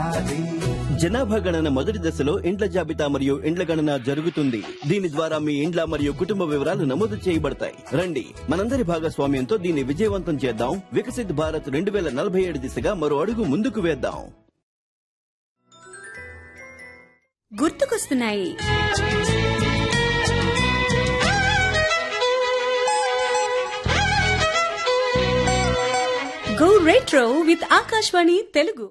జనాభా గణన మొదటి దశలో ఇండ్ల జాబితా మరియు ఇండ్ల గణన జరుగుతుంది దీని ద్వారా మీ ఇండ్ల మరియు కుటుంబ వివరాలు నమోదు చేయబడతాయి రండి మనందరి భాగస్వామ్యంతో దీన్ని విజయవంతం చేద్దాం వికసిత్ భారత్ రెండు వేల నలభై ఏడు దిశగా మరో అడుగు ముందుకు వేద్దాం గుర్తుకొస్తున్నాయి go retro with Akashvani Telugu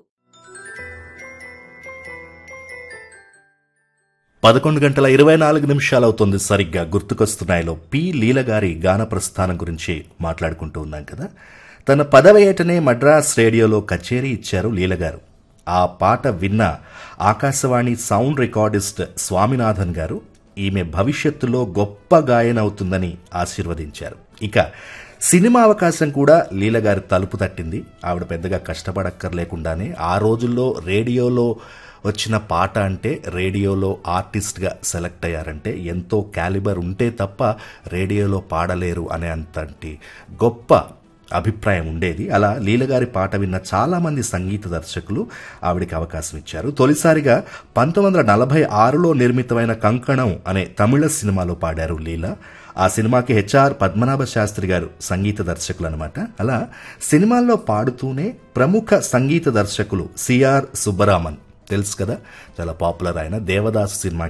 పదకొండు గంటల ఇరవై నాలుగు నిమిషాలు అవుతుంది సరిగ్గా గుర్తుకొస్తున్నాయిలో పి లీల గారి గాన ప్రస్థానం గురించి మాట్లాడుకుంటూ ఉన్నాం కదా తన పదవి ఏటనే మద్రాస్ రేడియోలో కచేరీ ఇచ్చారు లీల గారు ఆ పాట విన్న ఆకాశవాణి సౌండ్ రికార్డిస్ట్ స్వామినాథన్ గారు ఈమె భవిష్యత్తులో గొప్ప గాయన అవుతుందని ఆశీర్వదించారు ఇక సినిమా అవకాశం కూడా లీల గారి తలుపు తట్టింది ఆవిడ పెద్దగా కష్టపడక్కర్లేకుండానే ఆ రోజుల్లో రేడియోలో వచ్చిన పాట అంటే రేడియోలో ఆర్టిస్ట్గా సెలెక్ట్ అయ్యారంటే ఎంతో క్యాలిబర్ ఉంటే తప్ప రేడియోలో పాడలేరు అనే అంతటి గొప్ప అభిప్రాయం ఉండేది అలా లీలగారి పాట విన్న చాలా మంది సంగీత దర్శకులు ఆవిడికి అవకాశం ఇచ్చారు తొలిసారిగా పంతొమ్మిది వందల నలభై ఆరులో నిర్మితమైన కంకణం అనే తమిళ సినిమాలో పాడారు లీల ఆ సినిమాకి హెచ్ఆర్ పద్మనాభ శాస్త్రి గారు సంగీత దర్శకులు అనమాట అలా సినిమాల్లో పాడుతూనే ప్రముఖ సంగీత దర్శకులు సిఆర్ సుబ్బరామన్ తెలుసు కదా చాలా పాపులర్ ఆయన దేవదాసు సినిమా